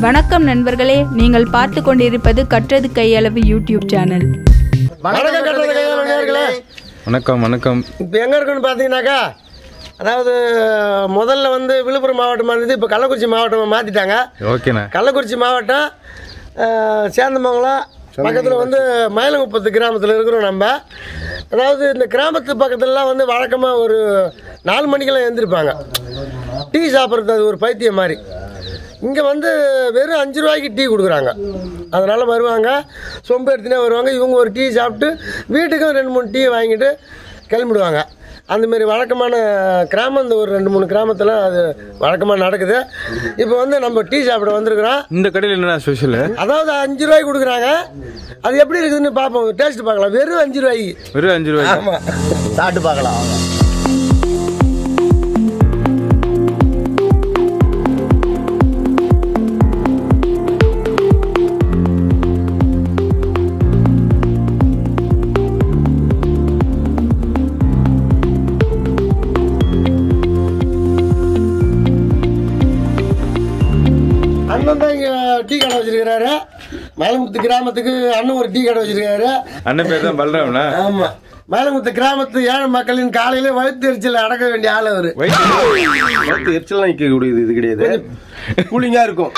வணக்கம் நண்பர்களே நீங்கள் பார்த்து கொண்டிருப்பது கற்றது கையளவு யூடியூப் சேனல் வணக்கம் கட்டுறது கையால் நேர்களே வணக்கம் வணக்கம் இப்போ எங்கே இருக்குன்னு பார்த்தீங்கன்னாக்கா அதாவது முதல்ல வந்து விழுப்புரம் மாவட்டமாக இருந்தது இப்போ கள்ளக்குறிச்சி மாவட்டமாக மாற்றிட்டாங்க ஓகேண்ணா கள்ளக்குறிச்சி மாவட்டம் அஹ், சேந்தமங்கலம் பக்கத்தில் வந்து மயிலங்குப்பத்து கிராமத்தில் இருக்கிறோம் நம்ம அதாவது இந்த கிராமத்து பக்கத்துலலாம் வந்து வழக்கமாக ஒரு நாலு மணிக்கெல்லாம் எழுந்திருப்பாங்க டீ சாப்பிட்றது அது ஒரு பைத்தியம் மாதிரி இங்கே வந்து வெறும் அஞ்சு ரூபாய்க்கு டீ கொடுக்குறாங்க அதனால் வருவாங்க சொம்பு எடுத்துனே வருவாங்க இவங்க ஒரு டீ சாப்பிட்டு வீட்டுக்கும் ரெண்டு மூணு டீ வாங்கிட்டு கிளம்பிடுவாங்க அந்தமாரி வழக்கமான கிராமம் இந்த ஒரு ரெண்டு மூணு கிராமத்தில் அது வழக்கமாக நடக்குது இப்போ வந்து நம்ம டீ சாப்பிட வந்திருக்கிறோம் இந்த கடையில் என்னண்ணா ஸ்பெஷல் அதாவது அஞ்சு ரூபாய்க்கு கொடுக்குறாங்க அது எப்படி இருக்குதுன்னு பார்ப்போம் டேஸ்ட் பார்க்கலாம் வெறும் அஞ்சு ரூபாய்க்கு வெறும் அஞ்சு ரூபாய் ஆமாம் சாப்பிட்டு பார்க்கலாம் வாங்க. அண்ணன் தான் இங்கே டீ கடை வச்சிருக்கிறாரு மயிலமுத்து கிராமத்துக்கு அண்ணன் ஒரு டீ கடை வச்சிருக்காரு அண்ணன் பேர் தான் பல்ராம்ண்ணா ஆமாம் மயிலமுத்து கிராமத்து ஏழை மக்களின் காலையில வயிற்று எரிச்சல் அடக்க வேண்டிய ஆள் அவர் வயிற்று எரிச்சலாம் நிற்கக்கூடியது இது கிடையாது கூலிங்கா இருக்கும்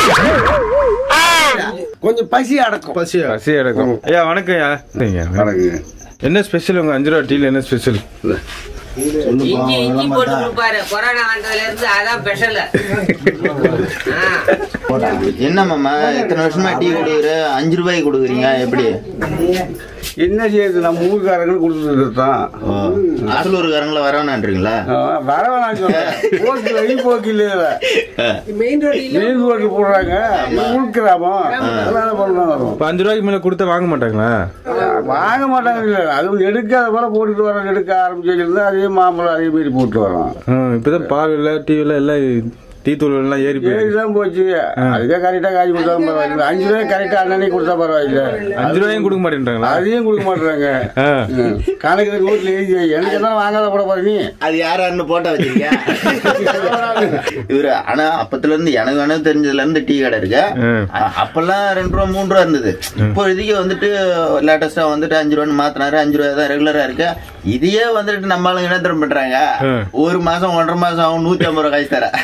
கொஞ்சம் பசி அடக்கும் பசியா பசி எடுக்கும் ஐயா வணக்கம் ஐயா சரிங்க. என்ன ஸ்பெஷல் உங்க அஞ்சு ரூபா டீல என்ன ஸ்பெஷல் இஞ்சி இஞ்சி போட்டு கொடுப்பாரு கொரோனா வந்ததுல இருந்து அதான் ஸ்பெஷல் என்ன மாமா எத்தனை வருஷமா டீ கொடுக்குற அஞ்சு ரூபாய்க்கு கொடுக்குறீங்க எப்படி என்ன செய்யுது நம்ம ஊருக்காரங்களுக்கு கொடுத்துட்டு தான் அசலூருக்காரங்கள வரவேணான்றீங்களா வர வேணாம் சொல்றேன் போக்கு வழி போக்கு இல்ல மெயின் ரோட்ல போடுறாங்க ஊர் கிராமம் அதனால பண்ணலாம் வரும் இப்போ அஞ்சு ரூபாய்க்கு மேல கொடுத்தா வாங்க மாட்டாங்களா வாங்க மாட்டாங்க இல்ல அது எடுக்காத போல போட்டுட்டு வரோம் எடுக்க ஆரம்பிச்சிருந்து அதே மாம்பழம் அதே மாதிரி போட்டு வரோம் ஆ, இப்பதான் பால் இல்லை டீ இல்லை எல்லாம் டீ தூள் எல்லாம் ஏறி போயிருக்கு ஏறிதான் போச்சு அதுக்கே கரெக்டா காய்ச்சி கொடுத்தா பரவாயில்ல அஞ்சு ரூபாய் கரெக்டா அன்னன்னைக்கு கொடுத்தா பரவாயில்ல அஞ்சு ரூபாயும் கொடுக்க மாட்டேன்றாங்களா அதையும் கொடுக்க மாட்டாங்க ஆ. கணக்கு வீட்டுல எழுதி வை. எனக்கு என்ன வாங்காத போட போற நீ அது யார் யாருன்னு போட்டோ வச்சிருக்கீங்க இவரு ஆனா அப்பத்துல இருந்து எனக்கு வேணும் தெரிஞ்சதுல இருந்து டீ கடை இருக்கு ம். அ- அப்பெல்லாம் ரெண்டு ரூபா மூணு ரூபா இருந்தது இப்போதைக்கு வந்துட்டு லேட்டஸ்டா வந்துட்டு அஞ்சு ரூபான்னு மாத்தினாரு அஞ்சு ரூபா தான் ரெகுலரா இருக்கு இதையே வந்துட்டு நம்ம ஆளுங்க என்ன தெரியுமா பண்றாங்க ம். ஒரு மாசம் ஒன்றரை மாசம் ஆகும் நூத்தி ஐம்பது ரூபாய் காய்ச்சி தர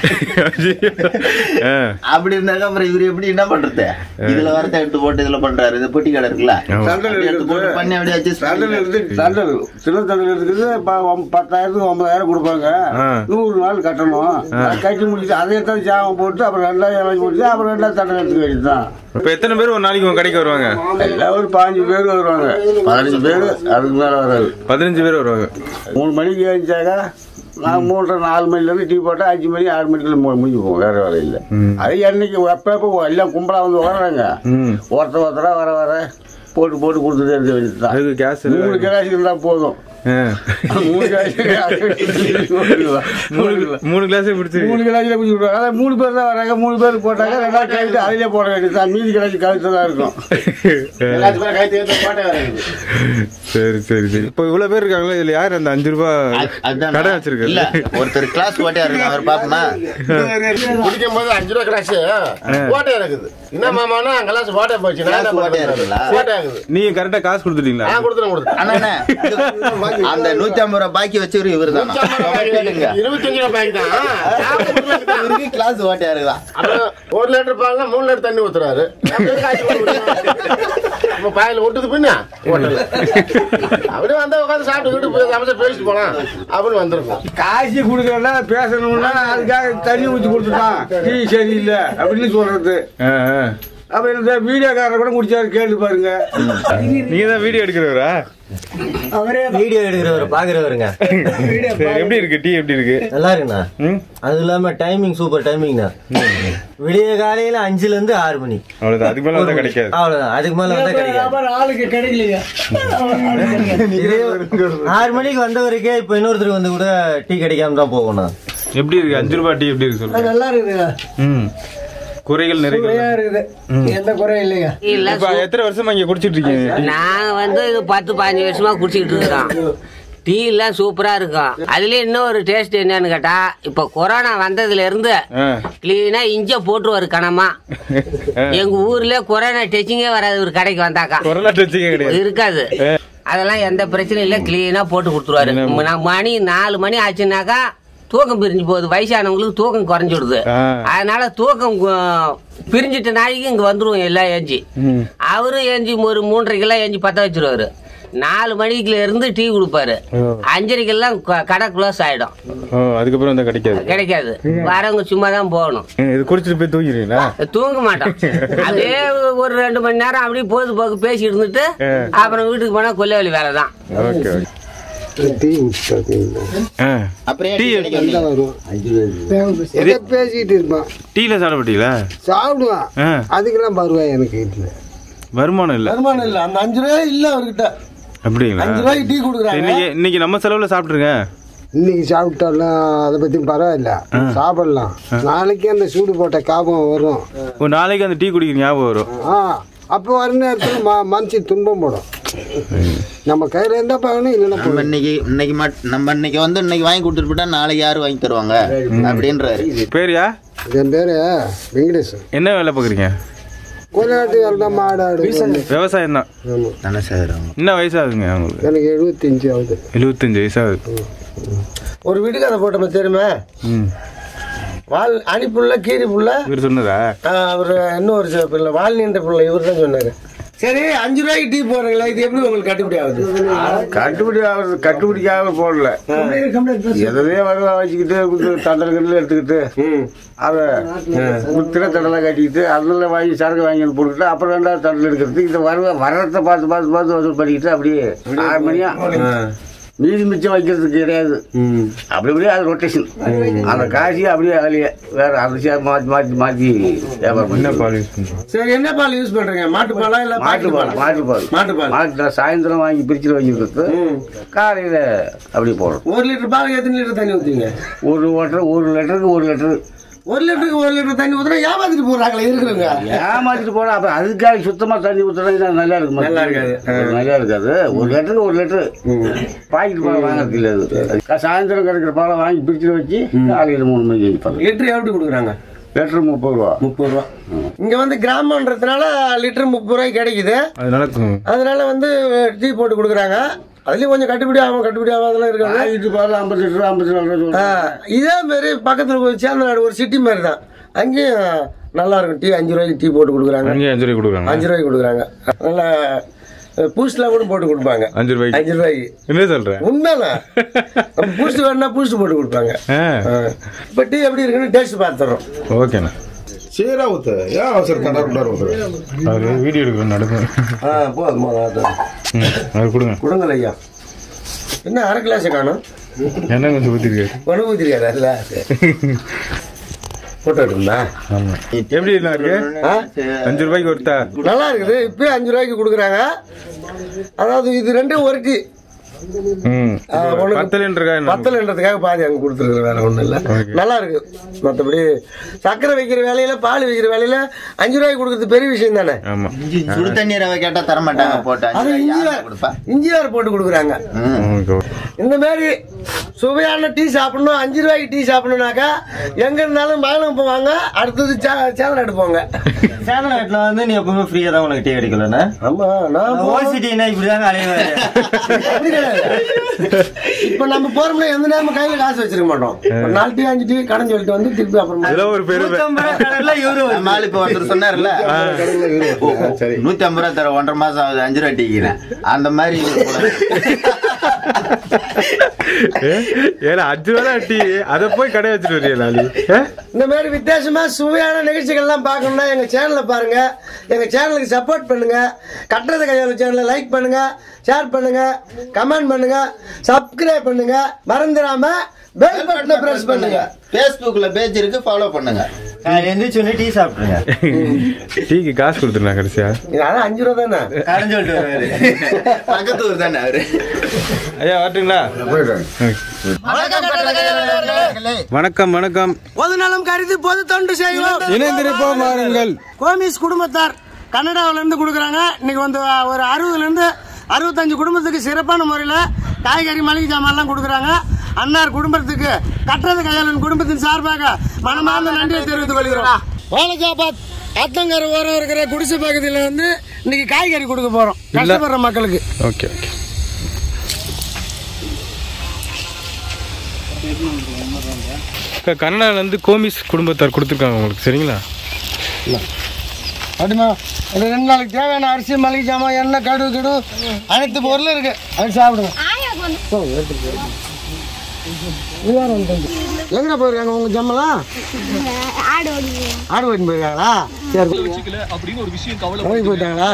ஆ. அப்படி இருந்தாக்க அப்புறம் இவரு எப்படி என்ன பண்றது இதுல வரத்தை எடுத்து போட்டு இதுல பண்றாரு இது பொட்டி கடை இருக்குல்ல சண்டல் அப்படி எடுத்து போட்டு பண்ணி அப்படியே சண்டல் வச்சு இருந்து சண்டல் சின்ன சண்டல் இருக்குது ப- ஒம்- பத்தாயிரத்துக்கு ஒன்பதாயிரம் கொடுப்பாங்க ஆ. நூறு நாள் கட்டணும் அதை கட்டி முடிச்சு அதை எடுத்து ஜாமம் போட்டு அப்புறம் ரெண்டாயிரம் இறங்கி முடிச்சு அப்புறம் ரெண்டாயிரம் சண்டல் எடுத்துக்க வேண்டியதுதான் இப்போ எத்தனை பேர் ஒரு நாளைக்கு உங்க கடைக்கு வருவாங்க எல்லாம் ஒரு பாஞ்சு பேர் வருவாங்க பதினஞ்சு பேர் அதுக்கு மேல வராது பதினஞ்சு பேர் வருவாங்க மூணு மணிக்கு எழுந்தாக்கா நான் மூன்றரை நாலு மணிலேருந்து டீ போட்டால் அஞ்சு மணி ஆறு மணிக்குள்ள மு- முடிஞ்சு போவோம் வேற வேலை இல்லை அது என்னைக்கு எப்போ எல்லாம் கும்பலாக வந்து வர்றாங்க ம். ஒருத்தர் ஒருத்தரா வர வர போட்டு போட்டு கொடுத்துட்டே இருக்க வேண்டியது தான் அதுக்கு கேஸ் மூணு கிளாஸ் இருந்தால் போதும் மூணு கிளாஸ் மூணு மூணு கிளாஸே பிடிச்சி மூணு கிளாஸ்ல குடிச்சு விடுவாங்க அதான் மூணு பேர் தான் வராங்க மூணு பேர் போட்டாங்க ரெண்டாவது கழித்து அதிலே போட வேண்டியது தான் மீதி கிளாஸ் கழுத்து தான் இருக்கும் எல்லாத்துக்கும் கழுத்து ஏற்ற போட்டே வராது சரி சரி சரி இப்போ இவ்வளவு பேர் இருக்காங்களா இதுல யார் அந்த அஞ்சு ரூபாய் அதுதான் கடை இல்ல வச்சிருக்காரு ஒருத்தர் கிளாஸ் ஓட்டியா இருக்கு அவர் பாப்போமா குடிக்கும் போது அஞ்சு ரூபா கிளாஸ் ஓட்டை இருக்குது என்ன மாமானா கிளாஸ் ஓட்டை போச்சு நான் என்ன Glass ஓட்டையா பண்றது? இருக்குல்ல? ஓட்டை ஆகுது நீங்க கரெக்டா காசு கொடுத்துட்டீங்களா நான் கொடுத்துறேன் கொடுத்துறேன் அண்ணா அண்ணா, இது- அந்த நூத்தி ஐம்பது ரூபாய் பாக்கி வச்சவரு இவரு தான் இருபத்தஞ்சு ரூபாய் பேக் தான் இவருக்கு கிளாஸ் ஓட்டையா இருக்குதா அப்புறம் ஒரு லிட்டர் பால்னா மூணு லிட்டர் தண்ணி ஊத்துறாரு நம்ம பாயில ஒட்டுது பின்ன ஓட்டல அப்படியே வந்தா உட்காந்து சாப்பிட்டு போய் சமைச்சு பேசிட்டு போலாம் அப்படின்னு வந்திருக்கோம் காசு கொடுக்கறதா பேசணும்னா அதுக்காக தண்ணி ஊற்றி கொடுத்துட்டான் டீ சரியில்லை அப்படின்னு சொல்றது ஆ, ஆ. அப்ப இந்த வீடியோக்காரர் கூட குடிச்சாரு கேட்டு பாருங்க நீங்க தான் வீடியோ எடுக்கிறவரா வீடியோ எடுக்கிறவர் பாக்குறவருங்க சரி, எப்படி இருக்கு டீ எப்படி இருக்கு நல்லா இருக்குண்ணா ம் அது இல்லாம டைமிங் சூப்பர் டைமிங்ண்ணா விடிய காலையில அஞ்சுல இருந்து ஆறு மணி அவ்வளவுதான் அதுக்கு மேல வந்தா கிடைக்காது அவ்வளவுதான் அதுக்கு மேல வந்தா கிடைக்காது ஆளுக்கு கிடைக்கலையா இதே ஆறு மணிக்கு வந்தவருக்கே இப்ப இன்னொருத்தருக்கு வந்து கூட டீ கிடைக்காம தான் போகணும் எப்படி இருக்கு அஞ்சு ரூபாய் டீ எப்படி இருக்கு சொல்லுங்க நல்லா இருக்குதுங்க ம் குறைகள் நிறைகள் இருக்குது எந்த குறையும் இல்லைங்க இல்ல இப்ப எத்தனை வருஷமா இங்க குடிச்சிட்டு இருக்கீங்க நாங்க வந்து இது பத்து பதினஞ்சு வருஷமா குடிச்சிட்டு இருக்கிறோம் டீ எல்லாம் சூப்பரா இருக்கும் அதுலயும் இன்னொரு டேஸ்ட் என்னன்னு கேட்டா இப்ப கொரோனா வந்ததுல இருந்து ஆ. கிளீனா இஞ்ச போட்டுருவாரு கணமா எங்க ஊர்ல கொரோனா டெச்சிங்கே வராது ஒரு கடைக்கு வந்தாக்கா கொரோனா டச்சிங்க கிடையாது இருக்காது அதெல்லாம் எந்த பிரச்சனையும் இல்ல கிளீனா போட்டு கொடுத்துருவாரு ம- மணி நாலு மணி ஆச்சுனாக்கா தூக்கம் பிரிஞ்சு போகுது வயசானவங்களுக்கு தூக்கம் குறைஞ்சிடுது ஆ. அதனால தூக்கம் கு- பிரிஞ்சிட்ட நாளைக்கு இங்க வந்துருவோம் எல்லாம் ஏஞ்சி அவரும் ஏஞ்சி ஒரு மூன்றரைக்கெல்லாம் ஏஞ்சி பத்த வச்சிருவாரு நாலு மணிக்குல இருந்து டீ கொடுப்பாரு அஞ்சரைக்கெல்லாம் க- கடை க்ளோஸ் ஆயிடும் ஓ அதுக்கப்புறம் வந்து கிடைக்காது கிடைக்காது வரவங்க சும்மா தான் போகணும் ஏ, இது குடிச்சிட்டு போய் தூங்கிடுவீங்களா தூங்க மாட்டோம் அப்படியே ஒரு ரெண்டு மணி நேரம் அப்படியே பொழுதுபோக்கு பேசி இருந்துட்டு அப்புறம் வீட்டுக்கு போனா கொல்லைவலி வேலை தான் ஓகே ஓகே ஆ அப்புறம் ஏன் டீ டீ கிடைக்கும் வரும் எதை பேசிக்கிட்டு இருப்பான் டீல சாப்பிட்டீங்களா சாப்பிடுவான் ஆ அதுக்கெல்லாம் பருவாய் எனக்கு இல்லை வருமானம் இல்ல வருமானம் இல்லை அந்த அஞ்சு ரூபாய் இல்லை அவர்கிட்ட அப்படிங்களா அஞ்சு ரூபாய்க்கு டீ கொடுக்குறாங்க இன்னைக்கு இன்னைக்கு நம்ம செலவுல சாப்பிட்டுருங்க இன்னைக்கு சாப்பிட்டாலும் அதை பற்றி பரவாயில்ல சாப்பிடலாம் நாளைக்கு அந்த சூடு போட்ட காபம் வரும் ஒரு நாளைக்கு அந்த டீ குடிக்கிற ஞாபகம் வரும் ஆ அப்போ வர நேரத்தில் ம மனசு துன்பம் போடும் நம்ம கையில் இருந்தால் பார்க்கணும் இல்லைன்னா நம்ம இன்னைக்கு இன்னைக்கு மட் நம்ம இன்னைக்கு வந்து இன்னைக்கு வாங்கி கொடுத்துட்டு போட்டா நாளைக்கு யாரு வாங்கி தருவாங்க அப்படின்றாரு பேரியா என் பேர் வெங்கடேஷ் என்ன வேலை பார்க்குறீங்க கோலாட்டு தான் மாடு ஆடு விவசாயம் தான் ஆமாம் தானே சார் என்ன வயசாகுங்க அவங்களுக்கு எனக்கு எழுபத்தஞ்சு ஆகுது எழுபத்தஞ்சு வயசாகுது ஒரு வீட்டுக்கு அதை போட்டோமே தெரியுமா ம் வால் அணிப்புள்ள கீரி புள்ள இவர் சொன்னதா அவர் இன்னொரு சில பிள்ளை வால் நீண்ட பிள்ளை இவர் தான் சொன்னாரு சரி அஞ்சு ரூபாய்க்கு டீ போடுறீங்களா இது எப்படி உங்களுக்கு கட்டுப்படி ஆகுது கட்டுப்படி ஆகுது கட்டுப்படிக்காக போடல எதையே வருவா வச்சுக்கிட்டு தண்டல் கண்டில் எடுத்துக்கிட்டு அதை முத்திர தண்டலை கட்டிக்கிட்டு அதில் வாங்கி சரக்கு வாங்கி வந்து போட்டுக்கிட்டு அப்புறம் ரெண்டாவது தண்டல் எடுக்கிறது இந்த வருவ வரத்தை பார்த்து பார்த்து பார்த்து வசூல் பண்ணிக்கிட்டு அப்படியே ஆறு மணியா மீதி மிச்சம் வைக்கிறதுக்கு கிடையாது அப்படி அப்படியே அது ரொட்டேஷன் அந்த காசியை அப்படியே அதிலேயே வேற அந்த சேர் மாற்றி மாற்றி மாற்றி வியாபாரம் பண்ணி என்ன பால் யூஸ் பண்ணுறோம் சரி என்ன பால் யூஸ் பண்றீங்க மாட்டு பாலா இல்ல மாட்டு பால் மாட்டு பால் மாட்டு பால் மாட்டு சாயந்தரம் வாங்கி பிரிச்சு வச்சிருக்கிறது காலையில் அப்படியே போடுறோம் ஒரு லிட்டர் பால் எத்தனை லிட்டர் தண்ணி ஊத்துவீங்க ஒரு லிட்டர் ஒரு லிட்டருக்கு ஒரு லிட்டர் ஒரு லிட்டருக்கு ஒரு லிட்டர் தண்ணி ஊத்துனா ஏமாத்திட்டு போடுறாங்களே இருக்கிறவங்க ஏமாத்திட்டு போனா அப்ப அதுக்காக சுத்தமா தண்ணி ஊத்துனா நல்லா இருக்குமா நல்லா இருக்காது. நல்லா இருக்காது ஒரு லிட்டருக்கு ஒரு லிட்டர் பாக்கெட் பால் வாங்குறது இல்லை அது சாயந்தரம் கிடைக்கிற பாலை வாங்கி பிரிச்சு வச்சு காலையில் மூணு மணிக்கு வைப்பாங்க லிட்டர் எப்படி கொடுக்குறாங்க லிட்டர் முப்பது ரூபா முப்பது ரூபா இங்க வந்து கிராமன்றதுனால லிட்டர் முப்பது ரூபாய்க்கு கிடைக்குது அதனால கு- அதனால வந்து டீ போட்டு கொடுக்குறாங்க அதுலயும் கொஞ்சம் கட்டுப்படி ஆகும் கட்டுப்படி ஆகாதெல்லாம் இருக்காங்க பாக்கெட் பால் ஐம்பது லிட்டர் ஐம்பத்தி நாலு ரூபா ஆ, இதே மாதிரி பக்கத்துல ஒரு சேந்தநாடு ஒரு சிட்டி மாதிரி தான் அங்கேயும் நல்லா இருக்கும் டீ அஞ்சு ரூபாய்க்கு டீ போட்டு கொடுக்குறாங்க அங்கேயும் அஞ்சு ரூபாய் கொடுக்குறாங்க அஞ்சு ரூபாய்க்கு கொடுக்குறாங்க நல்லா பூஸ்ட்லாம் கூட போட்டு கொடுப்பாங்க அஞ்சு ரூபாய்க்கு அஞ்சு ரூபாய்க்கு என்ன சொல்ற உண்மைதான் நம்ம பூஸ்ட் வேணும்னா பூஸ்ட் போட்டு கொடுப்பாங்க ஆ இப்போ டீ எப்படி இருக்குன்னு டேஸ்ட் பார்த்துறோம் ஓகேண்ணா சீரா ஊத்து ஏன் அவசரம் கண்டார் ஊத்து அவர் வீடியோ எடுக்கணும் நடக்கும் ஆ போதும் போதும் அதான். ம் அது கொடுங்க கொடுங்கள் ஐயா என்ன அரை கிளாஸ் காணும் என்ன கொஞ்சம் ஊற்றிருக்காரு உணவு தெரியாதா இல்ல போட்டோ எடுக்குங்களா ஆமாம் எப்படி எல்லாம் இருக்கு அஞ்சு ரூபாய்க்கு ஒருத்தா நல்லா இருக்குது இப்போ அஞ்சு ரூபாய்க்கு கொடுக்குறாங்க அதாவது இது ரெண்டும் ஒரு டீ ம் ஆ, உனக்கு பத்தலன்றக்கா என்ன பத்தலன்றதுக்காக பாதி அங்கே கொடுத்துருக்குற வேற ஒன்றும் இல்லை நல்லா இருக்கு மற்றபடி சர்க்கரை வைக்கிற வேலையில பால் வைக்கிற வேலையில அஞ்சு ரூபாய்க்கு கொடுக்கறது பெரிய விஷயம் தானே ஆமா சுடு தண்ணீரை கேட்டா தர மாட்டாங்க போட்டு அது அஞ்சு இஞ்சி யாரு வேற கொடுப்பா இஞ்சி வேற போட்டு கொடுக்குறாங்க ஓகே இந்த மாதிரி சுவையான டீ சாப்பிடணும் அஞ்சு ரூபாய்க்கு டீ சாப்பிடணும்னாக்கா எங்க இருந்தாலும் மயிலம் போவாங்க அடுத்தது சேதம் எடுப்போங்க சேதநாட்டில் வந்து நீ எப்பவுமே ஃப்ரீயா தான் உனக்கு டீ கிடைக்கலண்ணா ஆமா நான் ஓல்ட் சிட்டினா இப்படிதாங்க அலைவாரு அப்படி கிடையாது இப்ப நம்ம போறோம்னா எந்த நேரமும் கையில காசு வச்சிருக்க மாட்டோம் ஒரு நாலு டீ அஞ்சு டீ கடன் சொல்லிட்டு வந்து திருப்பி அப்புறமா இதெல்லாம் ஒரு பெருமை இவரு நம்ம ஆளு இப்ப ஒருத்தர் சொன்னார்ல நூத்தி ஐம்பது ரூபா தர ஒன்றரை மாசம் ஆகுது அஞ்சு ரூபா டீக்கிறேன் அந்த மாதிரி இது போல. ஏன்னா அஞ்சு ரூபா டீ அதை போய் கடை வச்சுட்டு வரியா லாலி ஏ? இந்த மாதிரி வித்தியாசமா சுவையான நிகழ்ச்சிகள்லாம் பார்க்கணும்னா எங்க சேனலை பாருங்க எங்க சேனலுக்கு சப்போர்ட் பண்ணுங்க கட்டுறது கையாளு சேனலை லைக் பண்ணுங்க ஷேர் பண்ணுங்க கமெண்ட் பண்ணுங்க சப்ஸ்கிரைப் பண்ணுங்க மறந்துடாம பெல் பட்டனை பிரஸ் பண்ணுங்க Facebookல பேஜ் இருக்கு ஃபாலோ பண்ணுங்க நான் எந்திரிச்சு உடனே டீ சாப்பிட்டுருங்க டீக்கு காசு கொடுத்துருந்தா கடைசியா இது அதான் அஞ்சு ரூபா தானே கடன் சொல்லிட்டு வருவாரு பக்கத்து ஊர் தானே அவரு ஐயா வரட்டுங்களா வணக்கம் வணக்கம் பொது நலம் கருதி பொது தொண்டு செய்வோம் இணைந்திருப்போம் வாருங்கள் கோமிஸ் குடும்பத்தார் கனடாவில இருந்து கொடுக்குறாங்க இன்னைக்கு வந்து ஒரு அறுபதுல இருந்து அறுபத்தஞ்சு குடும்பத்துக்கு சிறப்பான முறையில் காய்கறி மளிகை சாமான்லாம் கொடுக்குறாங்க அன்னார் குடும்பத்துக்கு கட்டுறது கையாளன் குடும்பத்தின் சார்பாக மனமார்ந்த நன்றியை தெரிவித்துக் கொள்கிறோம் வாலஜாபாத் அத்தங்கரை ஓரம் இருக்கிற குடிசை பகுதியில் வந்து இன்னைக்கு காய்கறி கொடுக்க போறோம் கஷ்டப்படுற மக்களுக்கு ஓகே ஓகே அக்கா கன்னடாலேருந்து கோமிஸ் குடும்பத்தார் கொடுத்துருக்காங்க உங்களுக்கு சரிங்களா அப்படிமா ஒரு ரெண்டு நாளைக்கு தேவையான அரிசி மளிகை சாமான் எண்ணெய் கடுகு கடு அனைத்து பொருளும் இருக்கு அது சாப்பிடுங்க எங்கடா போயிருக்காங்க உங்க ஜம்மெல்லாம் ஆடு ஓடி போயிருக்காங்களா சரி வேலைக்கு போயிட்டாங்களா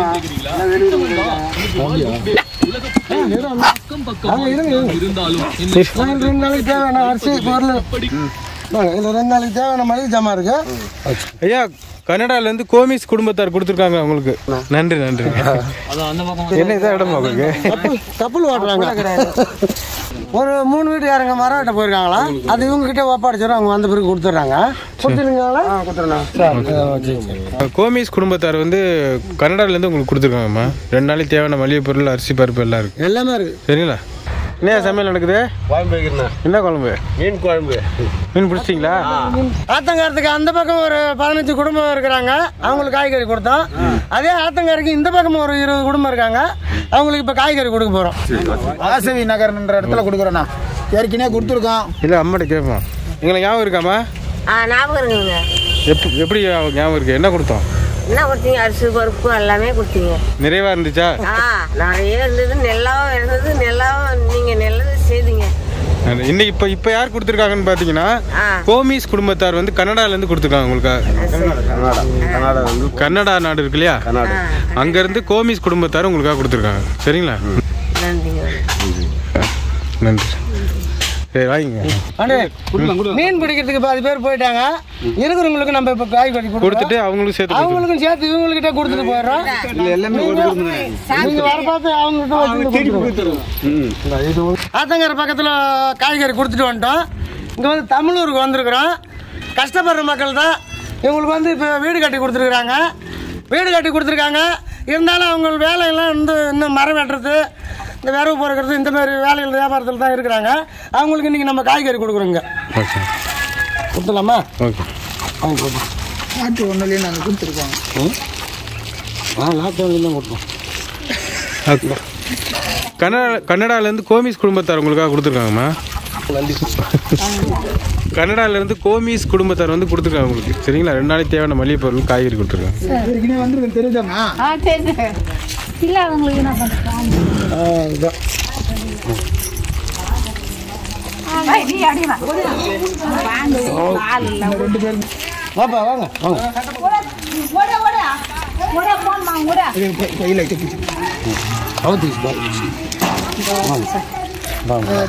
அவங்க இருங்க, இருங்க. நான் ரெண்டு நாளைக்கு தேவையான அரிசி பொருள் வாங்க, இதுல ரெண்டு நாளைக்கு தேவையான மளிகை ஜாமான் இருக்கு ஐயா கன்னடாலேருந்து கோமிஸ் குடும்பத்தார் கொடுத்துருக்காங்க உங்களுக்கு நன்றி நன்றி என்ன இதான் இடம் உங்களுக்கு கப்பல் கப்பல் ஓட்டுறாங்க ஒரு மூணு வீட்டு யாருங்க மரம் வெட்ட போயிருக்காங்களா அது இவங்க கிட்ட ஒப்படைச்சிடும் அவங்க வந்த பிறகு கொடுத்துட்றாங்க கொடுத்துருங்களா கொடுத்துருங்க கோமிஸ் குடும்பத்தார் வந்து கன்னடாலேருந்து உங்களுக்கு கொடுத்துருக்காங்கம்மா ரெண்டு நாளைக்கு தேவையான மளிகை பொருள் அரிசி பருப்பு எல்லாம் இருக்கு எல்லாமே இருக்கு சரிங்களா என்ன சமையல் நடக்குது குழம்பு வைக்கிறேன் என்ன குழம்பு மீன் குழம்பு மீன் பிடிச்சிங்களா ஆத்தங்காரத்துக்கு அந்த பக்கம் ஒரு பதினஞ்சு குடும்பம் இருக்கிறாங்க அவங்களுக்கு காய்கறி கொடுத்தோம் அதே ஆத்தங்காருக்கு இந்த பக்கம் ஒரு இருபது குடும்பம் இருக்காங்க அவங்களுக்கு இப்போ காய்கறி கொடுக்க போகிறோம் வாசவி நகர்ன்ற இடத்துல கொடுக்குறோண்ணா ஏற்கனவே கொடுத்துருக்கோம் இல்லை அம்மாட்ட கேட்போம் எங்களுக்கு ஞாபகம் இருக்காம்மா ஆ ஞாபகம் இருக்குங்க எப் எப்படி ஞாபகம் இருக்கு என்ன கொடுத்தோம் என்ன கொடுத்தீங்க அரிசி பருப்பு எல்லாமே கொடுத்தீங்க நிறைவா இருந்துச்சா ஆ நிறைய இருந்தது நெல்லாவும் இருந்தது நெல்லாவும் நீங்க நல்லது செய்தீங்க அது இன்னைக்கு இப்போ இப்போ யார் கொடுத்துருக்காங்கன்னு பார்த்தீங்கன்னா ஆ. கோமிஸ் குடும்பத்தார் வந்து கன்னடாலேருந்து கொடுத்துருக்காங்க உங்களுக்கு கன்னடா வந்து கன்னடா நாடு இருக்கு இல்லையா அங்கேருந்து கோமிஸ் குடும்பத்தார் உங்களுக்காக கொடுத்துருக்காங்க சரிங்களா நன்றிங்க நன்றி சரி வாங்கிங்க அண்ணே, மீன் பிடிக்கிறதுக்கு பாதி பேர் போயிட்டாங்க இருக்கிறவங்களுக்கு நம்ம இப்போ காய்கறி கொடுத்துட்டு கொடுத்துட்டு அவங்களுக்கும் சேர்த்து கொடுத்துருங்க. அவங்களுக்கும் சேர்த்து இவங்ககிட்ட கொடுத்துட்டு போயிடுறோம் எல்லாமே நீங்க வர பார்த்து அவங்ககிட்ட வச்சுட்டு கொடுத்துருவோம். ஆத்தங்கரை பக்கத்தில் காய்கறி கொடுத்துட்டு வந்துட்டோம் இங்கே வந்து தமிழூருக்கு வந்திருக்கிறோம் கஷ்டப்படுற மக்கள் தான் இவங்களுக்கு வந்து இப்போ வீடு கட்டி கொடுத்துருக்குறாங்க வீடு கட்டி கொடுத்துருக்காங்க இருந்தாலும் அவங்க வேலையெல்லாம் வந்து இன்னும் மரம் வெட்டுறது இந்த விரவு பொறுக்கிறது இந்த மாதிரி வேலைகள் வியாபாரத்தில் தான் இருக்கிறாங்க அவங்களுக்கு இன்றைக்கி நம்ம காய்கறி கொடுக்குறோங்க ஓகே கொடுத்துலாமா ஓகே வாங்கி கொடுப்போம் நாட்டு ஒன்றுலேயே நாங்கள் கொடுத்துருக்கோம் ஆ நாட்டு தான் கொடுப்போம் ஓகே கன்னடா கன்னடாலேருந்து கோமிஸ் குடும்பத்தார் உங்களுக்காக கொடுத்துருக்காங்கம்மா கன்னடாலேருந்து கோமிஸ் குடும்பத்தார் வந்து கொடுத்துருக்காங்க உங்களுக்கு சரிங்களா ரெண்டு நாளைக்கு தேவையான மளிகை பொருள் காய்கறி கொடுத்துருக்காங்க ஏற்கனவே வந்துருக்கேன் தெரியுதாம்மா இல்லாதவங்களுக்கு என்ன பண்ணுறாங்க இதான் நீ அடி வா பால் இல்லை ரெண்டு பேரும் வாப்பா வாங்க வாங்க ஓட ஓட ஓட போன்மா ஓட கையில் கட்டிச்சு அவுத்துச்சு பாரு. வாங்க வாங்க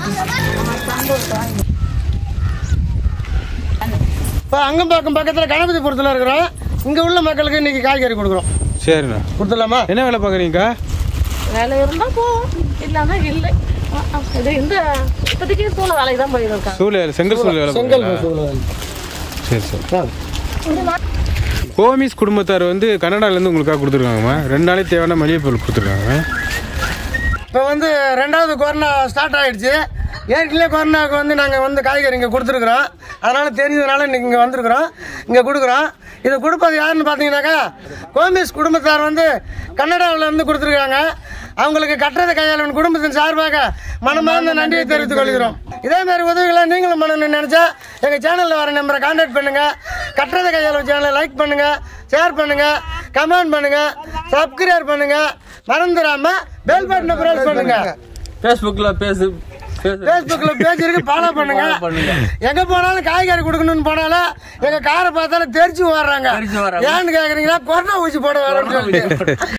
இப்போ அங்கம்பாக்கம் பக்கத்தில் கணபதிபுரத்தில் இருக்கிறோம் இங்கே உள்ள மக்களுக்கு இன்னைக்கு காய்கறி கொடுக்குறோம் சரிண்ணா கொடுத்துடலாமா என்ன வேலை பார்க்குறீங்கக்கா வேலை இருந்தா போவோம் இல்லைன்னா இல்லை ஆ, ஆ, இது இந்த இப்போதைக்கு சூழ வேலைக்கு தான் போயிருக்காங்க சூழல் செங்கல் சூழல் வேலை செங்கல் பார்க்குறீங்களா? சூழல். சரி சரி கோமிஸ் குடும்பத்தார் வந்து கன்னடாலேருந்து உங்களுக்காக கொடுத்துருக்காங்கம்மா ரெண்டு நாளைக்கு தேவையான மளிகை பொருள் கொடுத்துருக்காங்க இப்போ வந்து ரெண்டாவது கொரோனா ஸ்டார்ட் ஆயிடுச்சு ஏற்கனவே கொரோனாவுக்கு வந்து நாங்கள் வந்து காய்கறி இங்கே கொடுத்துருக்குறோம் அதனால் தெரிஞ்சதுனால இன்றைக்கி இங்கே வந்திருக்கிறோம் இங்கே கொடுக்குறோம் இது கொடுப்பது யாருன்னு பார்த்தீங்கன்னாக்கா கோமிஸ் குடும்பத்தார் வந்து கன்னடாவில் இருந்து கொடுத்துருக்காங்க அவங்களுக்கு கட்டுறது கையாளன் குடும்பத்தின் சார்பாக மனமார்ந்த நன்றியை தெரிவித்துக் கொள்கிறோம் இதே மாதிரி உதவிகளை நீங்களும் பண்ணணும்னு நினச்சா எங்கள் சேனலில் வர நம்பரை கான்டாக்ட் பண்ணுங்கள் கட்டுறது கையாளன் சேனலை லைக் பண்ணுங்கள் ஷேர் பண்ணுங்கள் கமெண்ட் பண்ணுங்கள் சப்ஸ்கிரைப் பண்ணுங்கள் மறந்துடாம பெல் பட்டனை பிரஸ் பண்ணுங்க ஃபேஸ்புக்கில் பேசு ஃபேஸ்புக்ல பேஜ் இருக்கு ஃபாலோ பண்ணுங்க எங்க போனாலும் காய்கறி கொடுக்கணும்னு போனாலும் எங்க காரை பார்த்தாலும் தெரிச்சு வர்றாங்க தெரிச்சு வர்றாங்க. ஏன்னு கேக்குறீங்கன்னா கொரோனா ஊசி போட வரேன்னு சொல்லிட்டு